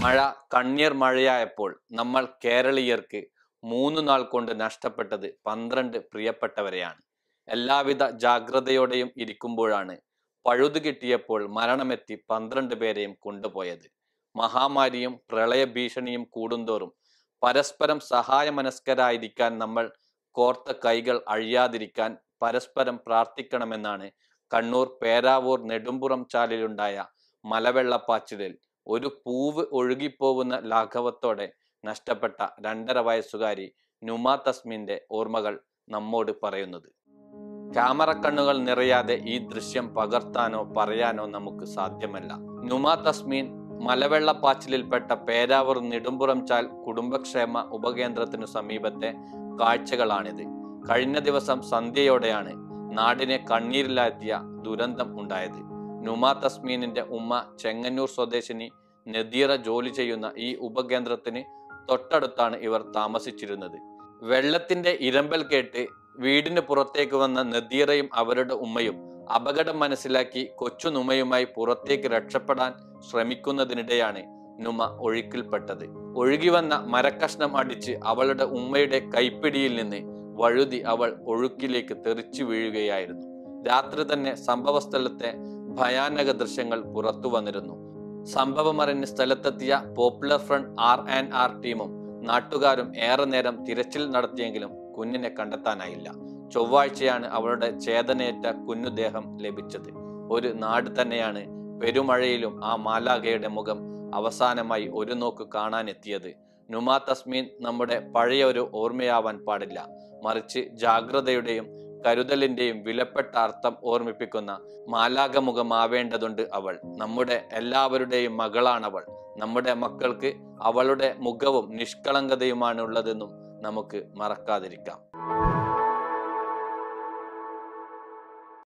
മഴ കണ്ണീർ മഴയായപ്പോൾ നമ്മൾ കേരളീയർക്ക് മൂന്ന് നാൾ കൊണ്ട് നഷ്ടപ്പെട്ടത് പന്ത്രണ്ട് പ്രിയപ്പെട്ടവരെയാണ് എല്ലാവിധ ജാഗ്രതയോടെയും ഇരിക്കുമ്പോഴാണ് പഴുതു കിട്ടിയപ്പോൾ മരണമെത്തി പന്ത്രണ്ട് പേരെയും കൊണ്ടുപോയത് മഹാമാരിയും പ്രളയ ഭീഷണിയും കൂടുന്തോറും പരസ്പരം സഹായമനസ്കരായിരിക്കാൻ നമ്മൾ കോർത്ത കൈകൾ അഴിയാതിരിക്കാൻ പരസ്പരം പ്രാർത്ഥിക്കണമെന്നാണ് കണ്ണൂർ പേരാവൂർ നെടുമ്പുറം ചാലിലുണ്ടായ മലവെള്ളപ്പാച്ചിലിൽ ഒരു പൂവ് ഒഴുകിപ്പോവുന്ന ലാഘവത്തോടെ നഷ്ടപ്പെട്ട രണ്ടര വയസ്സുകാരി നുമ തസ്മിന്റെ ഓർമ്മകൾ നമ്മോട് പറയുന്നത് ക്യാമറ കണ്ണുകൾ നിറയാതെ ഈ ദൃശ്യം പകർത്താനോ പറയാനോ നമുക്ക് സാധ്യമല്ല നുമ തസ്മീൻ മലവെള്ളപ്പാച്ചിലിൽപ്പെട്ട പേരാവൂർ നെടുമ്പുറം ചാൽ കുടുംബക്ഷേമ ഉപകേന്ദ്രത്തിനു സമീപത്തെ കാഴ്ചകളാണിത് കഴിഞ്ഞ ദിവസം സന്ധ്യയോടെയാണ് നാടിനെ കണ്ണീരിലാഴ്ത്തിയ ദുരന്തം ഉണ്ടായത് നുമ തസ്മീനിന്റെ ഉമ്മ ചെങ്ങന്നൂർ സ്വദേശിനി നദീറ ജോലി ചെയ്യുന്ന ഈ ഉപകേന്ദ്രത്തിന് തൊട്ടടുത്താണ് ഇവർ താമസിച്ചിരുന്നത് വെള്ളത്തിന്റെ ഇരമ്പൽ കേട്ട് വീടിന് പുറത്തേക്ക് വന്ന നദീറയും അവരുടെ ഉമ്മയും അപകടം മനസ്സിലാക്കി കൊച്ചു നുമയുമായി പുറത്തേക്ക് രക്ഷപ്പെടാൻ ശ്രമിക്കുന്നതിനിടെയാണ് നുമ ഒഴുക്കിൽപ്പെട്ടത് ഒഴുകി വന്ന മരക്കഷ്ണം അടിച്ച് അവളുടെ ഉമ്മയുടെ കൈപ്പിടിയിൽ നിന്ന് വഴുതി അവൾ ഒഴുക്കിലേക്ക് തെറിച്ചു വീഴുകയായിരുന്നു രാത്രി തന്നെ സംഭവസ്ഥലത്തെ ഭയാനക ദൃശ്യങ്ങൾ പുറത്തു വന്നിരുന്നു സംഭവമറിഞ്ഞ് സ്ഥലത്തെത്തിയ popular front R and R ടീമും നാട്ടുകാരും ഏറെ നേരം തിരച്ചിൽ നടത്തിയെങ്കിലും കുഞ്ഞിനെ കണ്ടെത്താനായില്ല ചൊവ്വാഴ്ചയാണ് അവളുടെ ചേതനയേറ്റ കുഞ്ഞുദേഹം ലഭിച്ചത് ഒരു നാട് തന്നെയാണ് പെരുമഴയിലും ആ മാലാഖയുടെ മുഖം അവസാനമായി ഒരു നോക്ക് കാണാനെത്തിയത് നുമാ തസ്മീൻ നമ്മുടെ പഴയ ഒരു ഓർമ്മയാവാൻ പാടില്ല മറിച്ച് ജാഗ്രതയുടെയും കരുതലിന്റെയും വിലപ്പെട്ട അർത്ഥം ഓർമ്മിപ്പിക്കുന്ന മാലാകമുഖമാവേണ്ടതുണ്ട് അവൾ നമ്മുടെ എല്ലാവരുടെയും മകളാണവൾ നമ്മുടെ മക്കൾക്ക് അവളുടെ മുഖവും നിഷ്കളങ്കതയുമാണ് ഉള്ളതെന്നും നമുക്ക് മറക്കാതിരിക്കാം